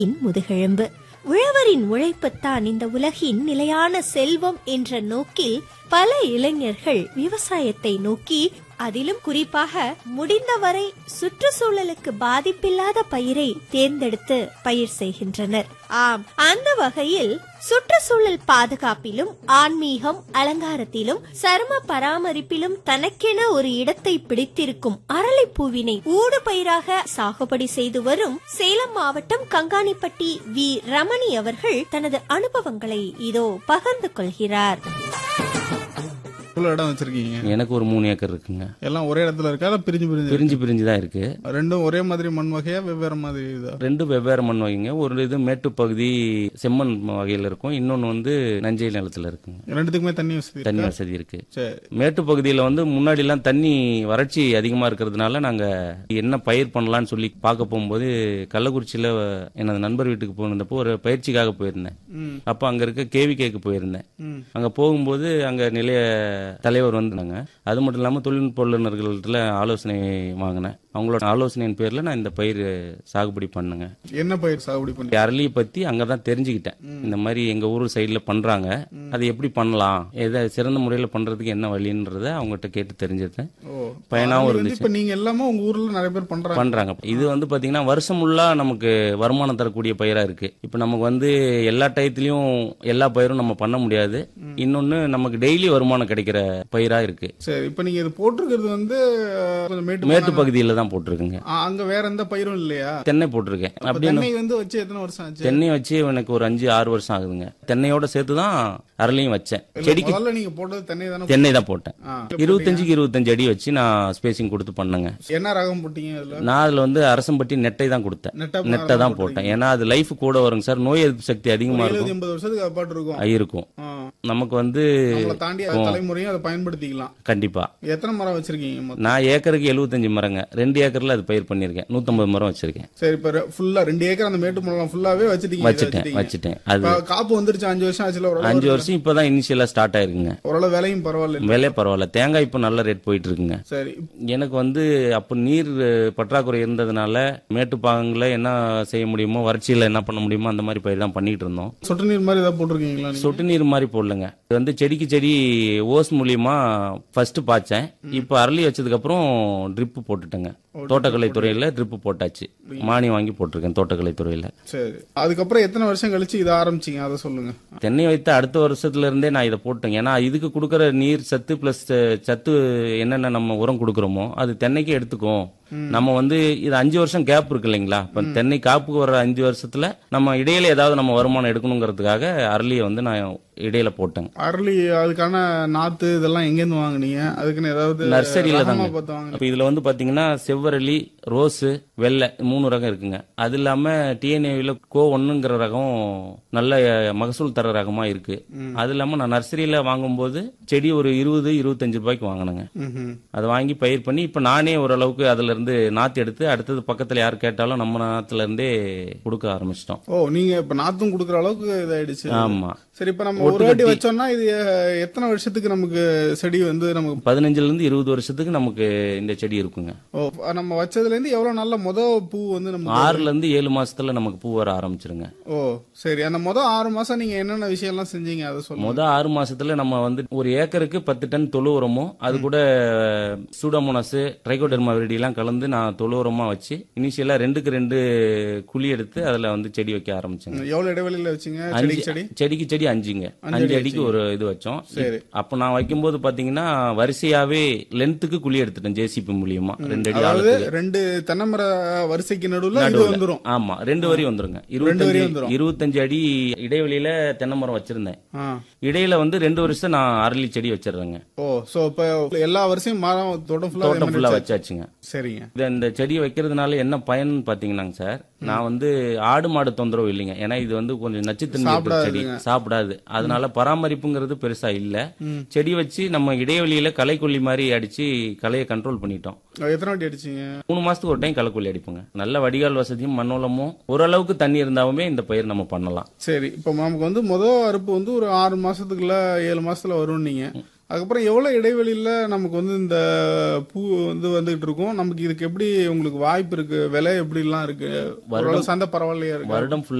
இன் முதுகெலும்பு உழவரின் உழைப்புத்தான் இந்த உலகின் நிலையான செல்வம் என்ற நோக்கில் பல இளைஞர்கள் விவசாயத்தை நோக்கி அதிலும் குறிப்பாக முடிந்தவரை சுற்றுச்சூழலுக்கு பாதிப்பில்லாத பயிரை தேர்ந்தெடுத்து பயிர் செய்கின்றனர் ஆம் அந்த வகையில் சுற்றுச்சூழல் பாதுகாப்பிலும் ஆன்மீகம் அலங்காரத்திலும் சரும பராமரிப்பிலும் தனக்கென ஒரு இடத்தை பிடித்திருக்கும் அரளிப்பூவினை ஊடு பயிராக சாகுபடி செய்து வரும் சேலம் மாவட்டம் கங்காணிப்பட்டி வி ரமணி அவர்கள் தனது அனுபவங்களை இதோ பகிர்ந்து கொள்கிறார் இவ்வளவு இடம் வச்சிருக்கீங்க எனக்கு ஒரு மூணு ஏக்கர் இருக்குங்க எல்லாம் ஒரே இடத்துல இருக்கா இல்ல பிரிஞ்சு பிரிஞ்சு பிரிஞ்சு பிரிஞ்சு தான் இருக்கு ரெண்டும் ஒரே மாதிரி மண் வகையா வெவ்வேறு மாதிரி இதா ரெண்டு வெவ்வேறு மண் வகைங்க ஒரு இது மேட்டு பகுதி செம்மண் வகையில் இருக்கும் இன்னொன்னு வந்து நஞ்சை நிலத்துல இருக்குங்க ரெண்டுத்துக்குமே தண்ணி வசதி தண்ணி இருக்கா? வசதி இருக்கு சரி மேட்டு பகுதியில் வந்து முன்னாடி எல்லாம் தண்ணி வறட்சி அதிகமா இருக்கிறதுனால நாங்க என்ன பயிர் பண்ணலாம்னு சொல்லி பார்க்க போகும்போது கள்ளக்குறிச்சியில எனது நண்பர் வீட்டுக்கு போனப்போ ஒரு பயிற்சிக்காக போயிருந்தேன் ம் அப்போ அங்க இருக்க கேவி கேக்கு போயிருந்தேன் ம் அங்க போகும்போது அங்க நிலைய தலைவர் வந்தாங்க அது மட்டும் இல்லாம தொழில்நுட்ப வல்லுநர்கள்ட்ட ஆலோசனை வாங்கினேன் அவங்களோட ஆலோசனையின் பேர்ல நான் இந்த பயிர் சாகுபடி பண்ணுங்க என்ன பயிர் சாகுபடி பண்ணி அரளியை பத்தி அங்கதான் தெரிஞ்சுக்கிட்டேன் இந்த மாதிரி எங்க ஊர் சைடுல பண்றாங்க அது எப்படி பண்ணலாம் எதை சிறந்த முறையில பண்றதுக்கு என்ன வழின்றத அவங்ககிட்ட கேட்டு தெரிஞ்சுட்டேன் ஓ பயனாவும் அது வந்து இருந்துச்சு இப்ப நீங்க எல்லாமே உங்க ஊர்ல நிறைய பேர் பண்றாங்க பண்றாங்க இது வந்து பாத்தீங்கன்னா வருஷம் ஃபுல்லா நமக்கு வருமானம் தரக்கூடிய பயிரா இருக்கு இப்ப நமக்கு வந்து எல்லா டயத்துலயும் எல்லா பயிரும் நம்ம பண்ண முடியாது இன்னொன்னு நமக்கு டெய்லி வருமானம் கிடைக்கிற பயிரா இருக்கு சரி இப்ப நீங்க இது போட்டிருக்கிறது வந்து அஹ், கொஞ்சம் மேட்டு மேட்டு பகுதியில தான் போட்டிருக்குங்க ஆ, அங்க வேற எந்த பயிரும் இல்லையா தென்னை போட்டிருக்கேன் அப்ப அப்படின்னு தென்னை வந்து வச்சு எத்தனை வருஷம் ஆச்சு தென்னை வச்சு எனக்கு ஒரு அஞ்சு ஆறு வருஷம் ஆகுதுங்க தென்னையோட சேர்த்து தான் அரளியும் வச்சேன் இல்ல, செடிக்கு முதல்ல நீங்க போட்டது தென்னை தானே தென்னை தான் போட்டேன் ஆ. இருபத்தஞ்சுக்கு இருபத்தஞ்சு அடி வச்சு நான் ஸ்பேசிங் கொடுத்து பண்ணேங்க என்ன ரகம் போட்டீங்க அதுல நான் அதுல வந்து அரசம்பட்டி நெட்டை தான் கொடுத்தேன் நெட்டா நெட்டை தான் போட்டேன் ஏன்னா அது லைஃப் கூட வருங்க சார் நோய் எதிர்ப்பு சக்தி அதிகமா எழுபது இருக்கும் எண்பது வருஷத்துக்கு அப்பாட்டு இருக்கும் ஆ, இருக்கும் ஆ. நமக்கு வந்து நம்மள தாண்டி அது தலைமுறையும் அதை பயன்படுத்திக்கலாம் கண்டிப்பா எத்தனை மரம் வச்சிருக்கீங்க மொத்தம் நான் ஏக்கருக்கு 75 மரங்க ரெண்டு ஏக்கர்ல அது பயிர் பண்ணிருக்கேன் 150 மரம் வச்சிருக்கேன் சரி இப்ப ஃபுல்லா ரெண்டு ஏக்கர் அந்த மேட்டு மரம் ஃபுல்லாவே வச்சிட்டீங்க இதை வச்சுட்டேன் வச்சிட்டீங்க. வச்சுட்டேன் அது இப்ப காப்பு வந்துருச்சு அஞ்சு வருஷம் ஆச்சுல ஓரளவு அஞ்சு வருஷம் இப்பதான் இனிஷியலா ஸ்டார்ட் ஆயிருக்குங்க ஓரளவு விலையும் பரவாயில்ல விலை பரவாயில்ல தேங்காய் இப்போ நல்ல ரேட் போயிட்டு இருக்குங்க சரி எனக்கு வந்து அப்போ நீர் பற்றாக்குறை இருந்ததுனால மேட்டுப்பாகங்களில் என்ன செய்ய முடியுமோ வறட்சியில் என்ன பண்ண முடியுமோ அந்த மாதிரி பயிர் தான் பண்ணிட்டு இருந்தோம் சொட்டு நீர் மாதிரி ஏதாவது போட்டிருக்கீங்களா நீங்க சொட்டு நீர் மாதிரி போடலங்க இது வந்து செடிக்கு செடி ஓஸ் மூலியமா ஃபர்ஸ்ட் பாய்ச்சேன் இப்போ அரளி வச்சதுக்கு அப்புறம் ட்ரிப் போட்டுட்டேங்க தோட்டக்கலை துறையில ட்ரிப் போட்டாச்சு மானியம் வாங்கி போட்டிருக்கேன் தோட்டக்கலை துறையில சரி அதுக்கப்புறம் எத்தனை வருஷம் கழிச்சு இதை ஆரம்பிச்சீங்க அதை சொல்லுங்க தென்னை வைத்த அடுத்த வருஷத்துல இருந்தே நான் இதை போட்டேன் ஏன்னா இதுக்கு கொடுக்குற நீர் சத்து பிளஸ் சத்து என்னென்ன நம்ம உரம் கொடுக்குறோமோ அது தென்னைக்கு எடுத்துக்கும் நம்ம வந்து இது அஞ்சு வருஷம் கேப் இருக்கு இல்லைங்களா இப்ப தென்னை காப்புக்கு வர அஞ்சு வருஷத்துல நம்ம இடையில ஏதாவது நம்ம வருமானம் எடுக்கணுங்கிறதுக்காக அரளியை வந்து நான் இடையில போட்டேங்க அரளி அதுக்கான நாத்து இதெல்லாம் எங்க இருந்து வாங்குனீங்க அதுக்குன்னு ஏதாவது நர்சரியில ரகமா தாங்க பார்த்து வாங்குனீங்க அப்ப இதுல வந்து பாத்தீங்கன்னா செவ்வரளி ரோஸு வெள்ளை மூணு ரகம் இருக்குங்க அது இல்லாம டிஎன்ஏவில கோ ஒண்ணுங்கிற ரகம் நல்ல மகசூல் தர ரகமா இருக்கு அது இல்லாம நான் நர்சரியில வாங்கும்போது செடி ஒரு இருபது இருபத்தஞ்சு ரூபாய்க்கு வாங்கினேங்க ம்ஹும். அதை வாங்கி பயிர் பண்ணி இப்ப நானே ஓரளவுக்கு அதுல இருந்து நாத்து எடுத்து அடுத்தது பக்கத்துல யார் கேட்டாலும் நம்ம நாத்துல இருந்தே கொடுக்க ஆரம்பிச்சிட்டோம் ஓ நீங்க இப்ப நாத்தும் குடுக்குற அளவுக்கு இதாயிடுச்சு ஆமா சரி இப்ப நம்ம ஒரு வாட்டி வச்சோம்னா இது அஹ், எத்தனை வருஷத்துக்கு நமக்கு செடி வந்து நமக்கு பதினஞ்சுல இருந்து இருபது வருஷத்துக்கு நமக்கு இந்த செடி இருக்குங்க ஓ நம்ம வச்சதுல இருந்து எவ்வளவு நல்ல முத பூ வந்து நம்ம ஆறுல இருந்து ஏழு மாசத்துல நமக்கு பூ வர ஆரம்பிச்சிருங்க ஓ சரி அந்த முத ஆறு மாசம் நீங்க என்னென்ன விஷயம் எல்லாம் செஞ்சீங்க அதை சொல்லுங்க முத ஆறு மாசத்துல நம்ம வந்து ஒரு ஏக்கருக்கு பத்து டன் தொழு உரமும் அது கூட சூடோமோனாஸ் ட்ரைகோடெர்மா விரிடி எல்லாம் கலந்து நான் தொழு உரமா வச்சு இனிஷியலா ரெண்டுக்கு ரெண்டு குழி எடுத்து அதுல வந்து செடி வைக்க ஆரம்பிச்சேங்க எவ்வளவு இடைவெளியில வச்சீங்க அஞ்சு செடிக்கு செடி செடிக்கு செடி அஞ்சுங்க அஞ்சு அடிக்கு ஒரு இது வச்சோம் சரி. அப்ப நான் வைக்கும்போது பாத்தீங்கன்னா வரிசையாவே லென்த்துக்கு குழி எடுத்துட்டேன் ஜேசிபி மூலியமா ரெண்டு அடி அதாவது ஆழத்துக்கு ரெண்டு தென்னமர வரிசைக்கு நடுவுல இது நடுவுல. வந்துரும் ஆமா ரெண்டு வரி வந்துருங்க வரி இருபத்தஞ்சு வந்துரும். இருபத்தஞ்சு அடி இடைவெளியில தென்னை மரம் வச்சிருந்தேன் ஆ. இடையில வந்து ரெண்டு வருஷம் நான் அரளி செடி வச்சிடுறேங்க ஓ சோ இப்ப எல்லா வருஷம் மரம் தோட்டம் ஃபுல்லா தோட்டம் ஃபுல்லா வச்சாச்சுங்க சரிங்க இது இந்த செடி வைக்கிறதுனால என்ன பயன் பாத்தீங்கன்னாங்க சார் நான் வந்து ஆடு மாடு தொந்தரவு இல்லைங்க ஏன்னா இது வந்து கொஞ்சம் நச்சுத்தன்மை இருக்கிற செடி சாப்பிடாது அதனால பராமரிப்புங்கிறது பெருசா இல்ல செடி வச்சு நம்ம இடைவெளியில களைக்கொல்லி மாதிரி அடிச்சு களையை கண்ட்ரோல் பண்ணிட்டோம் எத்தனை வாட்டி அடிச்சீங்க மூணு மாசத்துக்கு ஒரு டைம் களைக்கொல்லி அடிப்போங்க நல்ல வடிகால் வசதியும் மண்ணோலமும் ஓரளவுக்கு தண்ணி இருந்தாலுமே இந்த பயிர் நம்ம பண்ணலாம் சரி இப்ப நமக்கு வந்து முத அறுப்பு வந்து ஒரு ஆறு மாசத்துக்குள்ள ஏழு மாசத்துல வரும் நீங்க அதுக்கப்புறம் எவ்வளவு இடைவெளியில நமக்கு வந்து இந்த பூ வந்து வந்துகிட்டு இருக்கும் நமக்கு இதுக்கு எப்படி உங்களுக்கு வாய்ப்பு இருக்கு விலை எப்படி எல்லாம் இருக்கு ஓரளவு சந்தை பரவாயில்லையா இருக்கு வருடம்